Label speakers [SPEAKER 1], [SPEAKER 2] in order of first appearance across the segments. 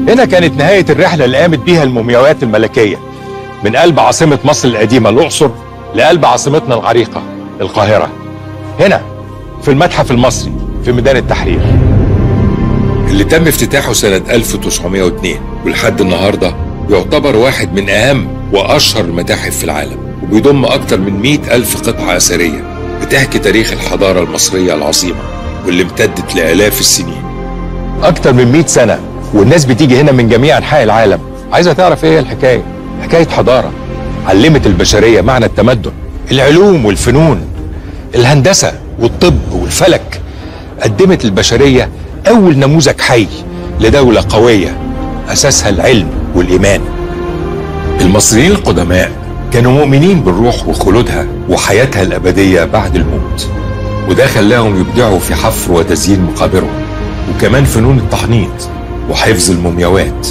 [SPEAKER 1] هنا كانت نهاية الرحلة اللي قامت بيها المومياوات الملكية من قلب عاصمة مصر القديمة الأقصر لقلب عاصمتنا العريقة القاهرة هنا في المتحف المصري في ميدان التحرير
[SPEAKER 2] اللي تم افتتاحه سنة 1902 ولحد النهاردة يعتبر واحد من أهم وأشهر المتاحف في العالم وبيضم أكتر من 100 ألف قطعة أثرية بتحكي تاريخ الحضارة المصرية العظيمة واللي امتدت لآلاف السنين
[SPEAKER 1] أكتر من 100 سنة والناس بتيجي هنا من جميع أنحاء العالم عايزة تعرف إيه هي الحكاية حكاية حضارة علمت البشرية معنى التمدن العلوم والفنون الهندسة والطب والفلك قدمت البشرية أول نموذج حي لدولة قوية أساسها العلم والإيمان المصريين القدماء كانوا مؤمنين بالروح وخلودها وحياتها الأبدية بعد الموت وده خلاهم يبدعوا في حفر وتزيين مقابرهم وكمان فنون التحنيط وحفظ المومياوات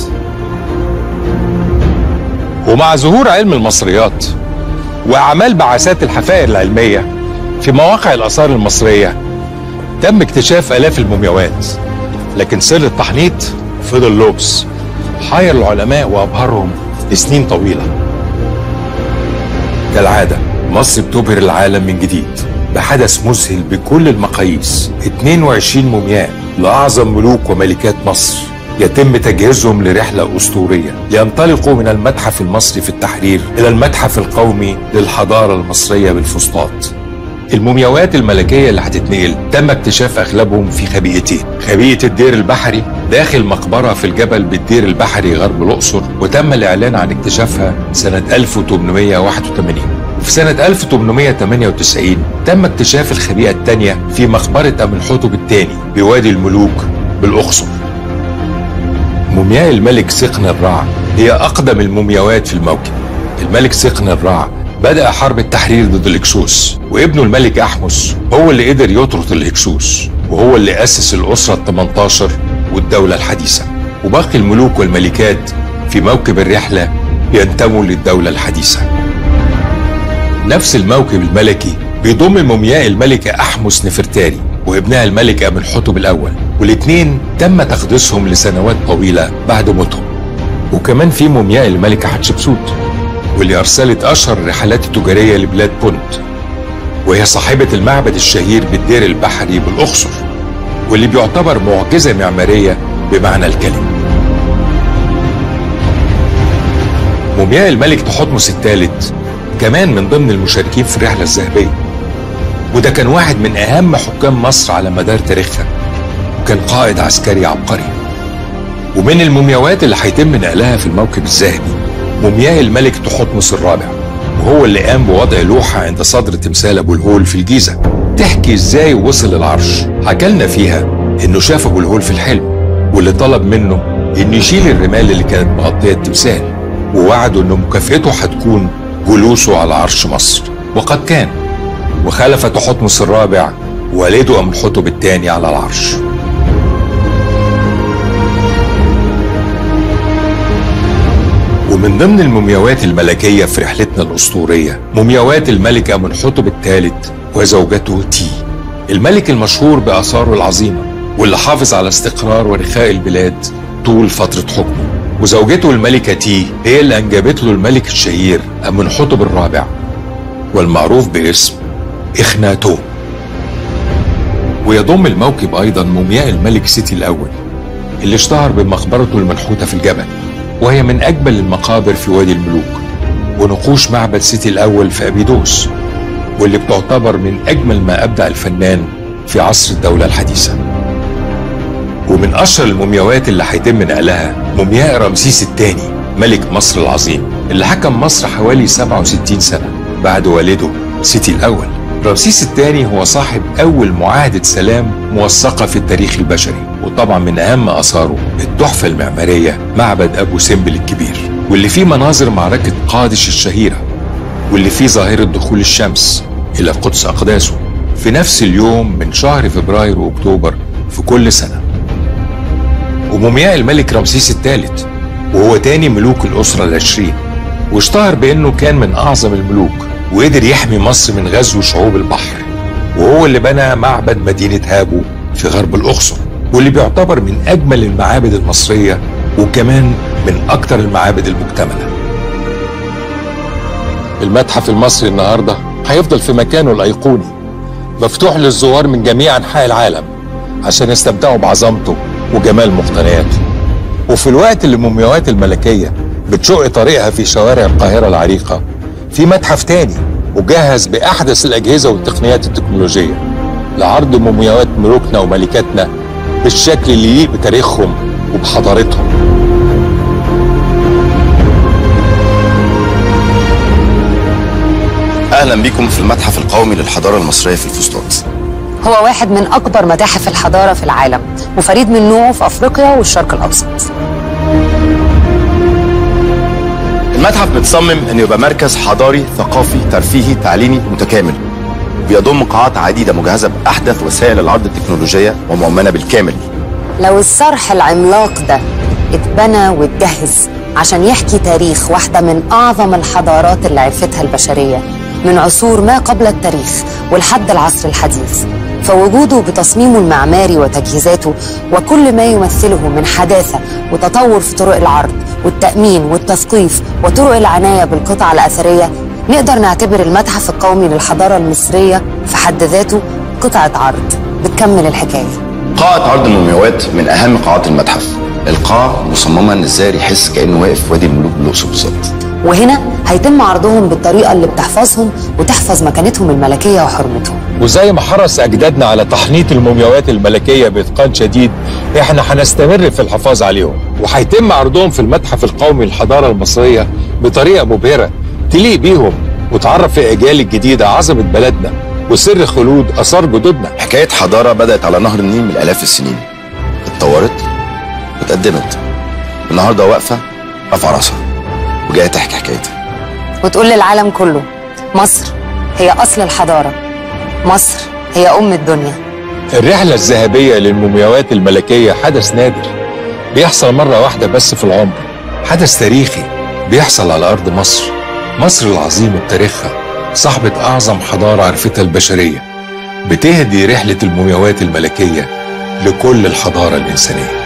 [SPEAKER 1] ومع ظهور علم المصريات وأعمال بعثات الحفائر العلمية في مواقع الآثار المصرية تم اكتشاف آلاف المومياوات لكن سر التحنيط فضل لغز حير العلماء وأبهرهم لسنين طويلة كالعادة مصر بتبهر العالم من جديد بحدث مذهل بكل المقاييس 22 مومياء لأعظم ملوك وملكات مصر يتم تجهيزهم لرحلة أسطورية ينطلقوا من المتحف المصري في التحرير إلى المتحف القومي للحضارة المصرية بالفسطاط المومياوات الملكية اللي هتتنقل تم اكتشاف أغلبهم في خبيئتين خبيئة الدير البحري داخل مقبرة في الجبل بالدير البحري غرب الأقصر وتم الإعلان عن اكتشافها سنة 1881 وفي سنة 1898 تم اكتشاف الخبيئة الثانية في مقبرة أمنحتب الثاني بوادي الملوك بالأقصر مومياء الملك سقن الرع هي أقدم المومياوات في الموكب الملك سقن الرع بدأ حرب التحرير ضد الهكسوس وابنه الملك أحمس هو اللي قدر يطرد الهكسوس وهو اللي أسس الأسرة ال 18 والدولة الحديثة وباقي الملوك والملكات في موكب الرحلة ينتموا للدولة الحديثة نفس الموكب الملكي بيضم مومياء الملكة أحمس نفرتاري وابنها الملك أمنحتب الأول والاثنين تم تقديسهم لسنوات طويلة بعد موتهم وكمان في مومياء الملكة حتشبسوت واللي أرسلت أشهر الرحلات التجارية لبلاد بونت وهي صاحبة المعبد الشهير بالدير البحري بالأقصر واللي بيعتبر معجزة معمارية بمعنى الكلمة مومياء الملك تحتمس الثالث كمان من ضمن المشاركين في الرحلة الذهبية وده كان واحد من أهم حكام مصر على مدار تاريخها وكان قائد عسكري عبقري ومن المومياوات اللي هيتم نقلها في الموكب الذهبي مومياء الملك تحتمس الرابع وهو اللي قام بوضع لوحة عند صدر تمثال أبو الهول في الجيزة تحكي ازاي وصل العرش حكالنا فيها انه شاف ابو الهول في الحلم واللي طلب منه انه يشيل الرمال اللي كانت مغطية التمثال ووعده انه مكافئته هتكون جلوسه على عرش مصر وقد كان وخلف تحتمس الرابع والده أمنحتب الثاني على العرش ومن ضمن المومياوات الملكية في رحلتنا الأسطورية مومياوات الملك أمنحتب الثالث وزوجته تي الملك المشهور بآثاره العظيمة واللي حافظ على استقرار ورخاء البلاد طول فترة حكمه وزوجته الملكة تي هي اللي أنجبت له الملك الشهير أمنحتب الرابع والمعروف باسم إخناتون ويضم الموكب أيضا مومياء الملك سيتي الأول اللي اشتهر بمقبرته المنحوتة في الجبل وهي من أجمل المقابر في وادي الملوك ونقوش معبد سيتي الأول في أبيدوس واللي بتعتبر من أجمل ما أبدع الفنان في عصر الدولة الحديثة ومن أشهر المومياوات اللي هيتم نقلها مومياء رمسيس الثاني ملك مصر العظيم اللي حكم مصر حوالي 67 سنة بعد والده سيتي الأول رمسيس الثاني هو صاحب أول معاهدة سلام موثقة في التاريخ البشري وطبعا من أهم آثاره التحفة المعمارية معبد أبو سمبل الكبير واللي فيه مناظر معركة قادش الشهيرة واللي فيه ظاهرة دخول الشمس إلى قدس أقداسه في نفس اليوم من شهر فبراير وأكتوبر في كل سنة ومومياء الملك رمسيس الثالث وهو تاني ملوك الأسرة العشرين واشتهر بأنه كان من أعظم الملوك وقدر يحمي مصر من غزو شعوب البحر وهو اللي بنى معبد مدينة هابو في غرب الأقصر واللي بيعتبر من أجمل المعابد المصرية وكمان من أكتر المعابد المكتملة المتحف المصري النهاردة هيفضل في مكانه الأيقوني مفتوح للزوار من جميع أنحاء العالم عشان يستمتعوا بعظمته وجمال مقتنياته وفي الوقت اللي المومياوات الملكية بتشق طريقها في شوارع القاهرة العريقة في متحف تاني مجهز بأحدث الأجهزة والتقنيات التكنولوجية لعرض مومياوات ملوكنا وملكاتنا بالشكل اللي يليق بتاريخهم وبحضارتهم
[SPEAKER 3] اهلا بكم في المتحف القومي للحضاره المصريه في الفسطاط
[SPEAKER 4] هو واحد من أكبر متاحف الحضارة في العالم وفريد من نوعه في أفريقيا والشرق الأوسط
[SPEAKER 3] المتحف متصمم انه يبقى مركز حضاري ثقافي ترفيهي تعليمي متكامل بيضم قاعات عديده مجهزه باحدث وسائل العرض التكنولوجيه ومؤمنه بالكامل
[SPEAKER 4] لو الصرح العملاق ده اتبنى واتجهز عشان يحكي تاريخ واحدة من أعظم الحضارات اللي عرفتها البشرية من عصور ما قبل التاريخ ولحد العصر الحديث فوجوده بتصميمه المعماري وتجهيزاته وكل ما يمثله من حداثة وتطور في طرق العرض والتأمين والتثقيف وطرق العناية بالقطع الأثرية نقدر نعتبر المتحف القومي للحضارة المصرية في حد ذاته قطعة عرض بتكمل الحكاية
[SPEAKER 3] قاعه عرض المومياوات من اهم قاعات المتحف القاعه مصممه ان الزائر يحس كانه واقف في وادي الملوك بالاقصر بالظبط
[SPEAKER 4] وهنا هيتم عرضهم بالطريقة اللي بتحفظهم وتحفظ مكانتهم الملكية وحرمتهم
[SPEAKER 1] وزي ما حرص أجدادنا على تحنيط المومياوات الملكية بإتقان شديد إحنا هنستمر في الحفاظ عليهم وهيتم عرضهم في المتحف القومي للحضارة المصرية بطريقة مبهرة تليق بيهم وتعرف في الأجيال الجديدة عظمة بلدنا وسر خلود آثار جدودنا
[SPEAKER 3] حكايه حضاره بدات على نهر النيل من الاف السنين اتطورت واتقدمت النهارده واقفه رافعه راسها وجايه تحكي حكايتها
[SPEAKER 4] وتقول للعالم كله مصر هي أصل الحضارة مصر هي أم الدنيا
[SPEAKER 1] الرحلة الذهبية للمومياوات الملكية حدث نادر بيحصل مرة واحدة بس في العمر حدث تاريخي بيحصل على أرض مصر مصر العظيمة بتاريخها صاحبة أعظم حضارة عرفتها البشرية بتهدي رحلة المومياوات الملكية لكل الحضارة الإنسانية